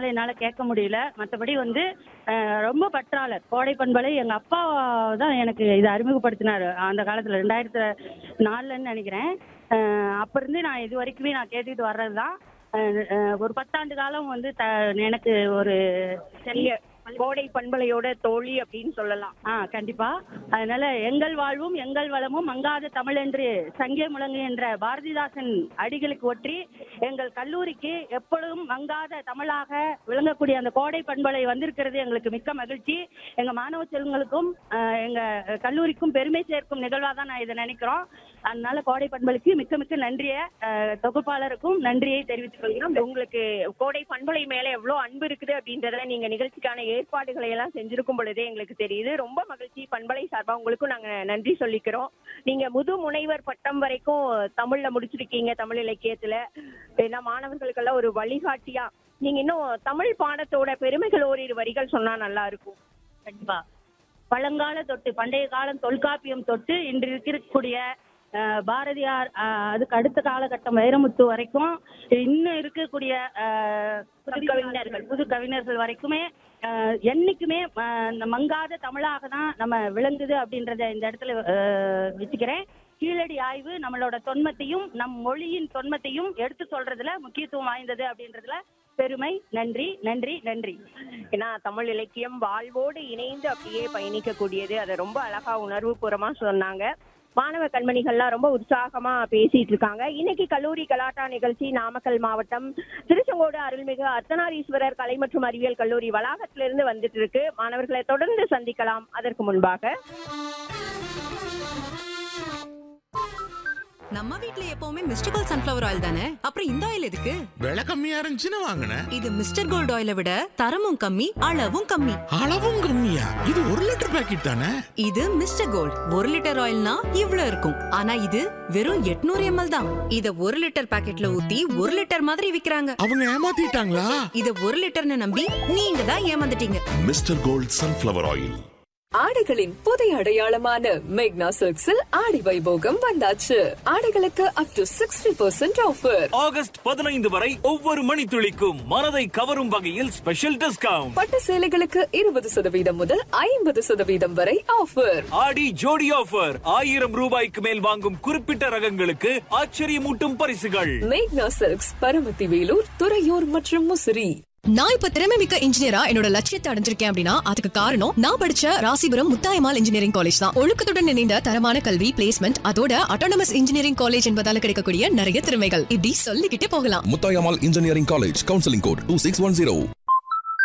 அதனால என்னால கேட்க முடியல மற்றபடி வந்து அஹ், ரொம்ப பற்றாளர் கோடை பண்பலை எங்க அப்பா தான் எனக்கு இதை அறிமுகப்படுத்தினாரு அந்த காலத்துல ரெண்டாயிரத்து நாலுலன்னு நினைக்கிறேன் அஹ், அப்ப இருந்து நான் இது வரைக்குமே நான் கேட்டுக்கிட்டு வர்றதுதான் அஹ், அஹ், ஒரு பத்தாண்டு காலம் வந்து த எனக்கு ஒரு நீங்க கோடை பண்பலையோட தோழி அப்படின்னு சொல்லலாம் ஆ கண்டிப்பா அதனால எங்கள் வாழ்வும் எங்கள் வளமும் மங்காத தமிழ் என்று சங்கே முழங்கு என்ற பாரதிதாசன் அடிகளுக்கு ஒற்றி எங்கள் கல்லூரிக்கு எப்பொழுதும் மங்காத தமிழாக விளங்கக்கூடிய அந்த கோடை பண்பலை வந்திருக்கிறது எங்களுக்கு மிக்க மகிழ்ச்சி எங்க மாணவ செல்வங்களுக்கும் ஆ, எங்க கல்லூரிக்கும் பெருமை சேர்க்கும் நிகழ்வாக தான் நான் இதை நினைக்கிறோம் அதனால கோடை பண்பலைக்கு மிக்க மிக்க நன்றியை ஆ, தொகுப்பாளருக்கும் நன்றியை தெரிவித்துக் கொள்கிறோம் உங்களுக்கு கோடை பண்பலை மேல எவ்வளவு அன்பு இருக்குது அப்படின்றத நீங்க நிகழ்ச்சிக்கான ஏற்பாடுகளை எல்லாம் செஞ்சிருக்கும் பொழுதே எங்களுக்கு தெரியுது ரொம்ப மகிழ்ச்சி பண்பலை சார்பா உங்களுக்கும் நாங்க நன்றி சொல்லிக்கிறோம் நீங்க முது முனைவர் பட்டம் வரைக்கும் தமிழ்ல முடிச்சிருக்கீங்க தமிழ் இலக்கியத்துல ஏன்னா மாணவர்களுக்கெல்லாம் ஒரு வழிகாட்டியா நீங்க இன்னும் தமிழ் பாடத்தோட பெருமைகள் ஓரிரு வரிகள் சொன்னா நல்லா இருக்கும் கண்டிப்பா பழங்கால தொட்டு பண்டைய காலம் தொல்காப்பியம் தொட்டு இன்று இருக்கக்கூடிய அஹ், பாரதியார் அஹ், அதுக்கு அடுத்த காலகட்டம் வைரமுத்து வரைக்கும் இன்னும் இருக்கக்கூடிய அஹ், புது கவிஞர்கள் புது கவிஞர்கள் வரைக்குமே அஹ், என்னைக்குமே அஹ், இந்த மங்காத தமிழாக தான் நம்ம விளங்குது அப்படின்றத இந்த இடத்துல அஹ், வச்சுக்கிறேன் கீழடி ஆய்வு நம்மளோட தொன்மத்தையும் நம் மொழியின் தொன்மத்தையும் எடுத்து சொல்றதுல முக்கியத்துவம் வாய்ந்தது அப்படின்றதுல பெருமை நன்றி நன்றி நன்றி ஏன்னா தமிழ் இலக்கியம் வாழ்வோடு இணைந்து அப்படியே பயணிக்கக்கூடியது அதை ரொம்ப அழகா உணர்வு பூர்வமா சொன்னாங்க மாணவ கண்மணிகள்லாம் ரொம்ப உற்சாகமா பேசிட்டு இருக்காங்க இன்னைக்கு கல்லூரி கலாட்டா நிகழ்ச்சி நாமக்கல் மாவட்டம் திருச்செங்கோடு அருள்மிகு அர்த்தநாரீஸ்வரர் கலை மற்றும் அறிவியல் கல்லூரி வளாகத்திலிருந்து வந்துட்டு இருக்கு மாணவர்களை தொடர்ந்து சந்திக்கலாம் அதற்கு முன்பாக நம்ம வீட்ல எப்பவுமே மிஸ்டர் கோல்ட் சன்ஃபிளவர் ஆயில் தானே அப்புறம் இந்த ஆயில் எதுக்கு விலை கம்மியா இருந்துச்சுன்னு வாங்கினேன் இது மிஸ்டர் கோல்ட் ஆயிலை விட தரமும் கம்மி அளவும் கம்மி அளவும் கம்மியா இது ஒரு லிட்டர் பாக்கெட் தானே இது மிஸ்டர் கோல்ட் ஒரு லிட்டர் ஆயில்னா இவ்ளோ இருக்கும் ஆனா இது வெறும் 800 எம்எல் தான் இத ஒரு லிட்டர் பாக்கெட்ல ஊத்தி ஒரு லிட்டர் மாதிரி விக்கிறாங்க அவங்க ஏமாத்திட்டாங்களா இத ஒரு லிட்டர்னு நம்பி நீங்க தான் ஏமாந்துட்டீங்க மிஸ்டர் கோல்ட் சன்ஃப்ளவர் ஆயில் ஆடைகளின் புதிய அடையாளமான மேக்னா சில்க்ஸில் ஆடி வைபோகம் வந்தாச்சு ஆடைகளுக்கு up to sixty percent offer August பதினைந்து வரை ஒவ்வொரு மணித்துளிக்கும் மனதை கவரும் வகையில் ஸ்பெஷல் டிஸ்கவுண்ட் பட்டு சேலைகளுக்கு இருபது சதவீதம் முதல் ஐம்பது சதவீதம் வரை ஆஃபர் ஆடி ஜோடி ஆஃபர் ஆயிரம் ரூபாய்க்கு மேல் வாங்கும் குறிப்பிட்ட ரகங்களுக்கு ஆச்சரியமூட்டும் பரிசுகள் மேக்னா சில்க்ஸ் பரமத்தி வேலூர் துறையூர் மற்றும் முசிறி நான் இப்ப திறமை மிக்க இன்ஜினியரா என்னோட லட்சியத்தை அடைஞ்சிருக்கேன் அப்படின்னா அதுக்கு காரணம் நான் படிச்ச ராசிபுரம் முத்தாயமால் இன்ஜினியரிங் காலேஜ் தான் ஒழுக்கத்துடன் இணைந்த தரமான கல்வி பிளேஸ்மெண்ட் அதோட அட்டானமஸ் இன்ஜினியரிங் காலேஜ் என்பதால கிடைக்கக்கூடிய நிறைய திறமைகள் இப்படி சொல்லிக்கிட்டே போகலாம் Muthayammal engineering college counselling code two six one zero